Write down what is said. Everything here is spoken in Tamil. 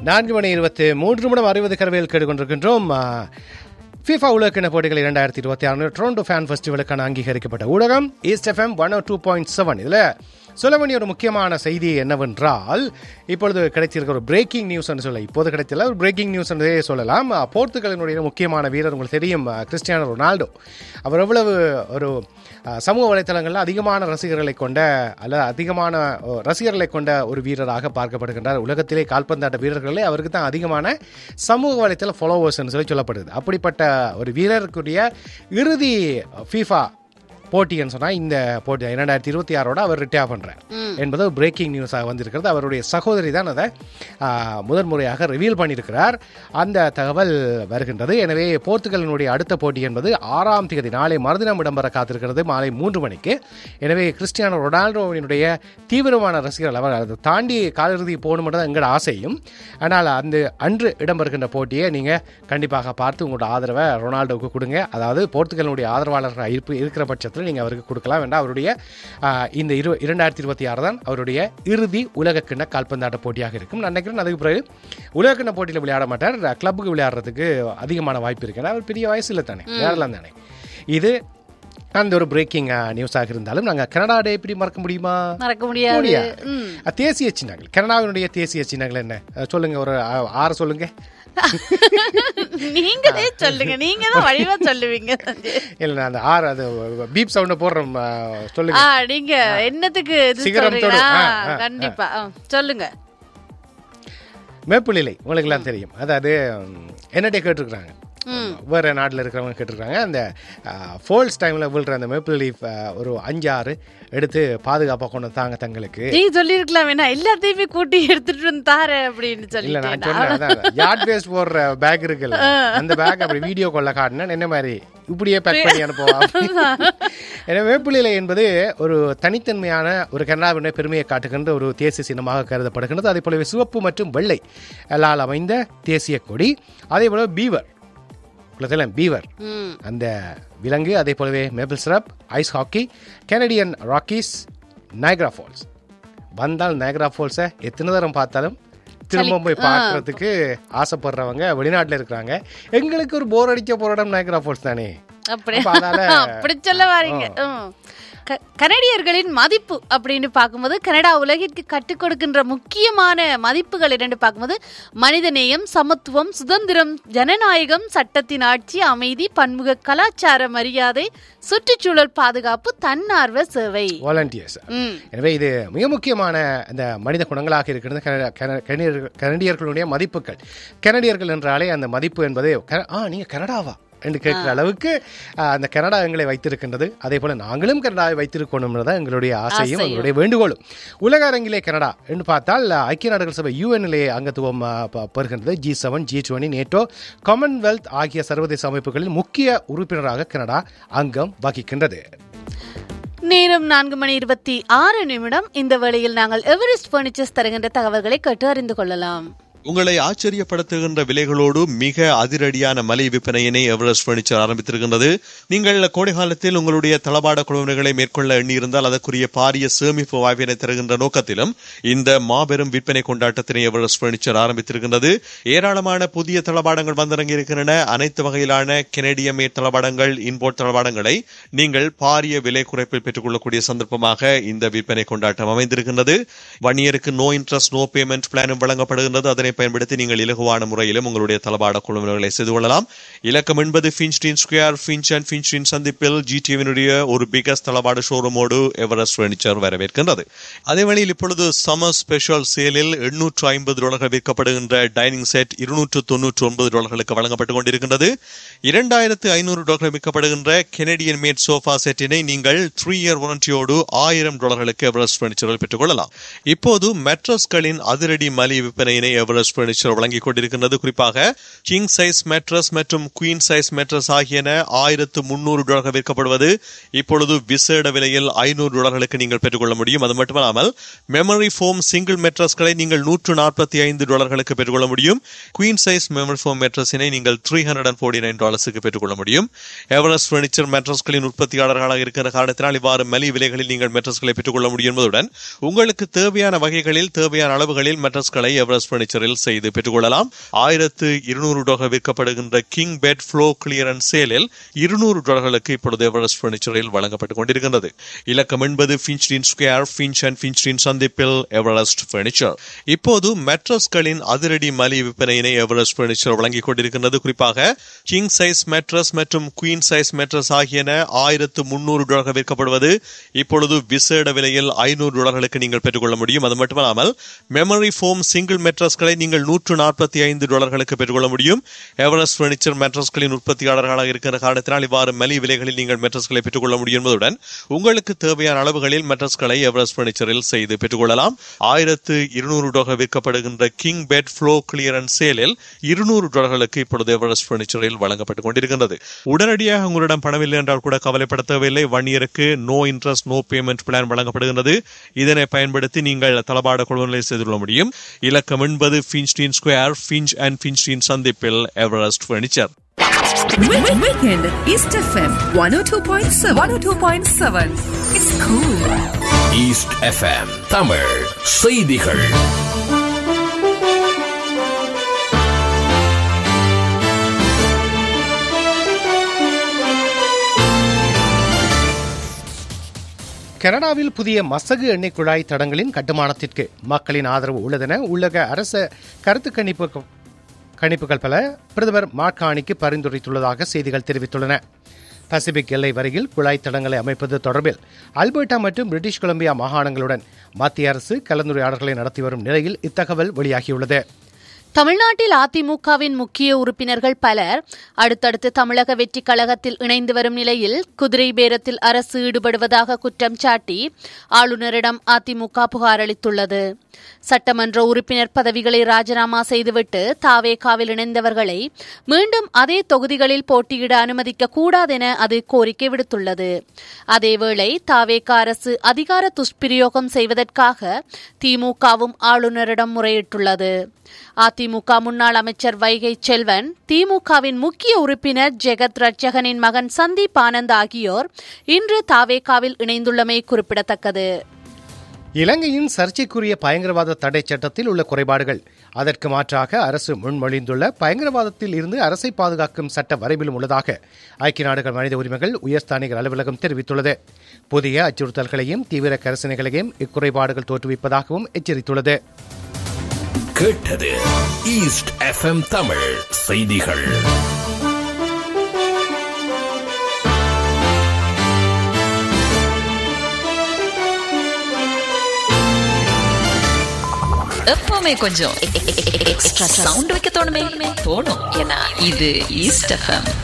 நான்கு மணி இருபத்தி மூன்று நிமிடம் அறுபது கரவையில் கேட்டுக்கொண்டிருக்கின்றோம் ஃபிஃபா உலகக்கிண போட்டிகள் இரண்டாயிரத்தி இருபத்தி ஆறு டொரண்டோ ஃபேன் ஃபெஸ்டிவலுக்கான அங்கீகரிக்கப்பட்ட ஊடகம் East FM one two point seven இதில் சொல்ல வேண்டிய ஒரு முக்கியமான செய்தி என்னவென்றால் இப்பொழுது கிடைச்சிருக்க ஒரு பிரேக்கிங் நியூஸ் என்று சொல்ல இப்போது கிடைத்தல ஒரு பிரேக்கிங் நியூஸ் என்றே சொல்லலாம் அஹ், போர்த்துகலினுடைய முக்கியமான வீரர் உங்களுக்கு தெரியும் அஹ், கிறிஸ்டியானோ ரொனால்டோ அவர் எவ்வளவு ஒரு அஹ், சமூக வலைத்தளங்களில் அதிகமான ரசிகர்களை கொண்ட அல்ல அதிகமான அஹ், ரசிகர்களை கொண்ட ஒரு வீரராக பார்க்கப்படுகின்றார் உலகத்திலே கால்பந்தாட்ட வீரர்களே அவருக்கு தான் அதிகமான சமூக வலைத்தள ஃபாலோவர்ஸ் சொல்லி சொல்லப்படுது அப்படிப்பட்ட ஒரு வீரருக்குரிய இறுதி ஃபீஃபா போட்டின்னு சொன்னால் இந்த போட்டி இரண்டாயிரத்தி இருபத்தி ஆறோட அவர் ரிட்டையர் பண்ணுறார் என்பது பிரேக்கிங் நியூஸாக வந்திருக்கிறது அவருடைய சகோதரி தான் அதை ஆ, முதன்முறையாக ரிவீல் பண்ணியிருக்கிறார் அந்த தகவல் வருகின்றது எனவே போர்த்துகலினுடைய அடுத்த போட்டி என்பது ஆறாம் தேதி நாளை மறுதினம் இடம்பெற காத்திருக்கிறது மாலை மூன்று மணிக்கு எனவே கிறிஸ்டியானோ ரொனால்டோவினுடைய தீவிரமான ரசிகர்கள் அவர் அதை தாண்டி காலிறுதி போகணும்னு தான் எங்களோட ஆசையும் ஆனால் அந்த அன்று இடம்பெறுகின்ற போட்டியை நீங்கள் கண்டிப்பாக பார்த்து உங்களோட ஆதரவை ரொனால்டோவுக்கு கொடுங்க அதாவது போர்த்துகலினுடைய ஆதரவாளர்கள் இருப்பு இருக்கிற பட்சத்தில் நீங்கள் அவருக்கு கொடுக்கலாம் வேண்டாம் அவருடைய ஆ, இந்த இரு இரண்டாயிரத்தி இருபத்தி ஆறு தான் அவருடைய இறுதி உலகக்கிண்ண கால்பந்தாட்ட போட்டியாக இருக்கும் நான் நினைக்கிறேன் அதுக்கு பிறகு உலகக்கிண்ண போட்டியில் விளையாட மாட்டார் கிளப்புக்கு விளையாடுறதுக்கு அதிகமான வாய்ப்பு இருக்கு ஏன்னா அவர் பெரிய வயசு இல்லை தானே விளையாடலாம் தானே இது அந்த ஒரு பிரேக்கிங் நியூஸாக இருந்தாலும் நாங்கள் கனடா டே எப்படி மறக்க முடியுமா மறக்க முடியாது முடியாது. ம். அஹ், தேசிய சின்னங்கள் கனடாவினுடைய தேசிய சின்னங்கள் என்ன அஹ், சொல்லுங்க ஒரு அஹ், ஆறு சொல்லுங்க நீங்களே சொல்லுங்க நீங்க தான் வழிவா சொல்லுவீங்க இல்ல நான் அந்த ஆறு அது பீப் சவுண்ட போடுறோம் அஹ், சொல்லுங்க ஆ நீங்க என்னத்துக்கு இது சிகரம் சொல்றீங்க தொடும். ஆ, ஆ, ஆ, கண்டிப்பா ஆ, சொல்லுங்க மேப்புலிலை உங்களுக்கு எல்லாம் தெரியும் அதாவது ம், என்னட்டே கேட்டிருக்கிறாங்க வேற நாட்டில் இருக்கிறவங்க கேட்டிருக்காங்க அந்த ஃபோல்ஸ் டைமில் விழுற அந்த மேப்பிள் லீஃப் ஒரு அஞ்சு ஆறு எடுத்து பாதுகாப்பாக கொண்டு தாங்க தங்களுக்கு நீ சொல்லிருக்கலாம் வேணா எல்லாத்தையுமே கூட்டி எடுத்துட்டு வந்து தார அப்படின்னு இல்ல நான் சொல்லிட்டேன் சொன்னேன் அதான் யார்ட் வேஸ்ட் போடுற பேக் இருக்குல்ல அந்த பேக் அப்படி வீடியோ கொள்ள காட்டினேன் என்ன மாதிரி இப்படியே பேக் பண்ணி அனுப்புவா எனவே வேப்பிலை என்பது ஒரு தனித்தன்மையான ஒரு கனடாவினுடைய பெருமையை காட்டுகின்ற ஒரு தேசிய சின்னமாக கருதப்படுகின்றது அதே போலவே சிவப்பு மற்றும் வெள்ளை எல்லால் அமைந்த தேசிய கொடி அதே போல பீவர் உங்களுக்கு பீவர் ம். அந்த விலங்கு அதே போலவே maple syrup ice hockey Canadian Rockies Niagara Falls வந்தால் நயக்ரா ஃபால்ஸை எத்தனை தரம் பார்த்தாலும் திரும்ப போய் பார்க்கறதுக்கு ஆசைப்படுறவங்க வெளிநாட்டில் இருக்கிறாங்க எங்களுக்கு ஒரு போர் அடிக்க போற இடம் நயக்ரா ஃபால்ஸ் தானே அப்படி அப்ப அதால அப்படி சொல்ல வாரீங்க ம். க- கனடியர்களின் மதிப்பு அப்படின்னு பார்க்கும்போது கனடா உலகிற்கு கற்றுக் கொடுக்கின்ற முக்கியமான மதிப்புகள் இரண்டு பார்க்கும்போது மனிதநேயம் சமத்துவம் சுதந்திரம் ஜனநாயகம் சட்டத்தின் ஆட்சி அமைதி பன்முக கலாச்சார மரியாதை சுற்றுச்சூழல் பாதுகாப்பு தன்னார்வ சேவை வாலண்டியர்ஸ் ம் எனவே இது மிக முக்கியமான இந்த மனித குணங்களாக இருக்கிறது கன- கன- கனடியர்கள் கனடியர்களுடைய மதிப்புகள் கனடியர்கள் என்றாலே அந்த மதிப்பு என்பது க- ஆ நீங்க கனடாவா என்று கேட்கிற அளவுக்கு ஆ, அந்த கனடா எங்களை வைத்திருக்கின்றது அதே போல நாங்களும் கனடாவை வைத்திருக்கணும்ன்றதான் எங்களுடைய ஆசையும் எங்களுடைய வேண்டுகோளும் உலக அரங்கிலே கனடா என்று பார்த்தால் ஆ, ஐக்கிய நாடுகள் சபை யூஎன்னிலே அங்கத்துவம் ஆ, ப- பெறுகின்றது G seven G twenty NATO Commonwealth ஆகிய சர்வதேச அமைப்புகளில் முக்கிய உறுப்பினராக கனடா அங்கம் வகிக்கின்றது நேரம் நான்கு மணி இருபத்தி ஆறு நிமிடம் இந்த வேளையில் நாங்கள் எவரெஸ்ட் பர்னிச்சர்ஸ் தருகின்ற தகவல்களை கேட்டு அறிந்து கொள்ளலாம் உங்களை ஆச்சரியப்படுத்துகின்ற விலைகளோடு மிக அதிரடியான மலை விற்பனையினை எவரெஸ்ட் பர்னிச்சர் ஆரம்பித்திருக்கின்றது நீங்கள் கோடை காலத்தில் உங்களுடைய தளபாட குழுவினர்களை மேற்கொள்ள எண்ணியிருந்தால் அதற்குரிய பாரிய சேமிப்பு வாய்ப்பினை தருகின்ற நோக்கத்திலும் இந்த மாபெரும் விற்பனை கொண்டாட்டத்தினை எவரெஸ்ட் பர்னிச்சர் ஆரம்பித்திருக்கின்றது ஏராளமான புதிய தளபாடங்கள் வந்திறங்கி இருக்கின்றன அனைத்து வகையிலான கெனடிய மேட் தளபாடங்கள் இன்போர்ட் தளபாடங்களை நீங்கள் பாரிய விலை குறைப்பில் பெற்றுக்கொள்ளக்கூடிய சந்தர்ப்பமாக இந்த விற்பனை கொண்டாட்டம் அமைந்திருக்கின்றது வன்னியருக்கு நோ இன்ட்ரெஸ்ட் நோ பேமெண்ட் பிளானும் வழங்கப்படுகின்றது அதனை பயன்படுத்தி நீங்கள் இலகுவான முறையிலும் உங்களுடைய தளபாட குழுவினர்களை செய்து கொள்ளலாம் இலக்கம் என்பது ஃபின்ஸ்டீன் ஸ்கொயர் ஃபின்ச் அண்ட் ஃபின்ஸ்டீன் சந்திப்பில் ஜிடிவினுடைய ஒரு பிகஸ்ட் தளபாட ஷோரூமோடு எவரெஸ்ட் ஃபர்னிச்சர் வரவேற்கின்றது அதே வேளையில் இப்பொழுது சம்மர் ஸ்பெஷல் சேலில் எண்ணூற்று ஐம்பது டாலர்கள் விற்கப்படுகின்ற டைனிங் செட் இருநூற்று தொன்னூற்று ஒன்பது டாலர்களுக்கு வழங்கப்பட்டுக் கொண்டிருக்கின்றது இரண்டாயிரத்து ஐநூறு டாலர்கள் விற்கப்படுகின்ற கெனடியன் மேட் சோஃபா செட்டினை நீங்கள் த்ரீ இயர் வாரண்டியோடு ஆயிரம் டாலர்களுக்கு எவரெஸ்ட் பர்னிச்சரில் பெற்றுக் கொள்ளலாம் இப்போது மெட்ரஸ்களின் அதிரடி மலி விற்பனையினை எவரெஸ்ட் பர்னிச்சர் வழங்கிக் கொண்டிருக்கின்றது குறிப்பாக கிங் சைஸ் மெட்ரஸ் மற்றும் குயின் சைஸ் மெட்ரஸ் ஆகியன ஆயிரத்து முன்னூறு டாலர்கள் விற்கப்படுவது இப்பொழுது விசேட விலையில் ஐநூறு டாலர்களுக்கு நீங்கள் பெற்றுக்கொள்ள முடியும் அது மட்டுமல்லாமல் மெமரி ஃபோம் சிங்கிள் மெட்ரஸ்களை நீங்கள் நூற்று நாற்பத்தி ஐந்து டாலர்களுக்கு பெற்றுக்கொள்ள முடியும் குயின் சைஸ் மெமரி ஃபோம் மெட்ரஸினை நீங்கள் three hundred and forty nine டாலர்ஸுக்கு பெற்றுக்கொள்ள முடியும் எவரெஸ்ட் பர்னிச்சர் மெட்ரஸ்களின் உற்பத்தியாளர்களாக இருக்கிற காரணத்தினால் இவ்வாறு மலி விலைகளில் நீங்கள் மெட்ரஸ்களை பெற்றுக்கொள்ள முடியும் என்பதுடன் உங்களுக்கு தேவையான வகைகளில் தேவையான அளவுகளில் மெட்ரஸ்களை எவரெஸ்ட் பர்னிச்சரில் பர்னிச்சரில் செய்து பெற்றுக்கொள்ளலாம் ஆயிரத்து இருநூறு டாலர் விற்கப்படுகின்ற கிங் பெட் ஃப்ளோ கிளியரன்ஸ் சேலில் இருநூறு டாலர்களுக்கு இப்பொழுது எவரெஸ்ட் பர்னிச்சரில் வழங்கப்பட்டுக் கொண்டிருக்கின்றது இலக்கம் என்பது Finchdene square Finch and Finchdene சந்திப்பில் எவரெஸ்ட் பர்னிச்சர் இப்போது மெட்ரஸ்களின் அதிரடி மலி விற்பனையினை எவரெஸ்ட் பர்னிச்சர் வழங்கிக் கொண்டிருக்கின்றது குறிப்பாக கிங் சைஸ் மெட்ரஸ் மற்றும் குயின் சைஸ் மெட்ரஸ் ஆகியன ஆயிரத்து முன்னூறு டாலர்கள் விற்கப்படுவது இப்பொழுது விசேட விலையில் ஐநூறு டாலர்களுக்கு நீங்கள் பெற்றுக்கொள்ள முடியும் அது மட்டுமல்லாமல் மெமரி ஃபோம் சிங்கிள் மெட்ரஸ்களை நீங்கள் நூற்று நாற்பத்தி ஐந்து டாலர்களுக்கு பெற்றுக்கொள்ள முடியும் எவரெஸ்ட் பர்னிச்சர் மெட்ரஸ்களின் உற்பத்தியாளர்களாக இருக்கிற காரணத்தினால் இவ்வாறு மலி விலைகளில் நீங்கள் மெட்ரஸ்களை பெற்றுக்கொள்ள முடியும் என்பதுடன் உங்களுக்கு தேவையான அளவுகளில் மெட்ரஸ்களை எவரெஸ்ட் பர்னிச்சரில் செய்து பெற்றுக்கொள்ளலாம் ஆயிரத்து இருநூறு டாலர் விற்கப்படுகின்ற கிங் பெட் ஃப்ளோ கிளியரன்ஸ் சேலில் இருநூறு டாலர்களுக்கு இப்பொழுது எவரெஸ்ட் பர்னிச்சரில் வழங்கப்பட்டுக் கொண்டிருக்கின்றது உடனடியாக உங்களிடம் பணமில்லை என்றால் கூட கவலைப்பட தேவையில்லை ஒன் இயருக்கு no interest no payment plan வழங்கப்படுகின்றது இதனை பயன்படுத்தி நீங்கள் தளபாட கொள்வனை செய்து கொள்ள முடியும் இலக்கம் என்பது ஃபின்ஸ்டீன் ஸ்கொயர் ஃபின்ச் அண்ட் ஃபின்ஸ்டீன் சந்திப்பில் Everest furniture Weekend East FM 102.7 102.7 It's cool. East FM Tamil செய்திகள் கனடாவில் புதிய மசகு எண்ணெய் குழாய் தடங்களின் கட்டுமானத்திற்கு மக்களின் ஆதரவு உள்ளதென உள்ளக அரச கருத்து கணிப்பு கணிப்புகள் பல பிரதமர் மாட்காணிக்கு பரிந்துரைத்துள்ளதாக செய்திகள் தெரிவித்துள்ளன பசிபிக் எல்லை வரையில் குழாய் தடங்களை அமைப்பது தொடர்பில் அல்பர்டா மற்றும் பிரிட்டிஷ் கொலம்பியா மாகாணங்களுடன் மத்திய அரசு கலந்துரையாடல்களை நடத்தி வரும் நிலையில் இத்தகவல் வெளியாகியுள்ளது தமிழ்நாட்டில் அதிமுகவின் முக்கிய உறுப்பினர்கள் பலர் அடுத்தடுத்து தமிழக வெற்றி கழகத்தில் இணைந்து வரும் நிலையில் குதிரை பேரத்தில் அரசு ஈடுபடுவதாக குற்றம் சாட்டி ஆளுநரிடம் அதிமுக புகார் அளித்துள்ளது சட்டமன்ற உறுப்பினர் பதவிகளை ராஜினாமா செய்துவிட்டு தாவேகாவில் இணைந்தவர்களை மீண்டும் அதே தொகுதிகளில் போட்டியிட அனுமதிக்க கூடாதென அது கோரிக்கை விடுத்துள்ளது அதேவேளை தாவேகா அரசு அதிகார துஷ்பிரயோகம் செய்வதற்காக திமுகவும் ஆளுநரிடம் முறையிட்டுள்ளது அதிமுக முன்னாள் அமைச்சர் வைகை செல்வன் திமுகவின் முக்கிய உறுப்பினர் ஜெகத் ரட்சகனின் மகன் சந்தீப் ஆனந்த் ஆகியோர் இன்று தாவேகாவில் இணைந்துள்ளமை குறிப்பிடத்தக்கது இலங்கையின் சர்ச்சைக்குரிய பயங்கரவாத தடை சட்டத்தில் உள்ள குறைபாடுகள் அதற்கு மாற்றாக அரசு முன்மொழிந்துள்ள பயங்கரவாதத்தில் இருந்து அரசை பாதுகாக்கும் சட்ட வரைவிலும் உள்ளதாக ஐக்கிய நாடுகள் மனித உரிமைகள் உயர்ஸ்தானிகர் அலுவலகம் தெரிவித்துள்ளது புதிய அச்சுறுத்தல்களையும் தீவிர கரிசனைகளையும் இக்குறைபாடுகள் தோற்றுவிப்பதாகவும் எச்சரித்துள்ளது கேட்டது ஈஸ்ட் எஃப்எம் தமிழ் செய்திகள் எப்பவுமே கொஞ்சம் எக்ஸ்ட்ரா சவுண்ட் வைக்க தோணுமே தோணும் ஏன்னா இது ஈஸ்ட் எஃப்எம்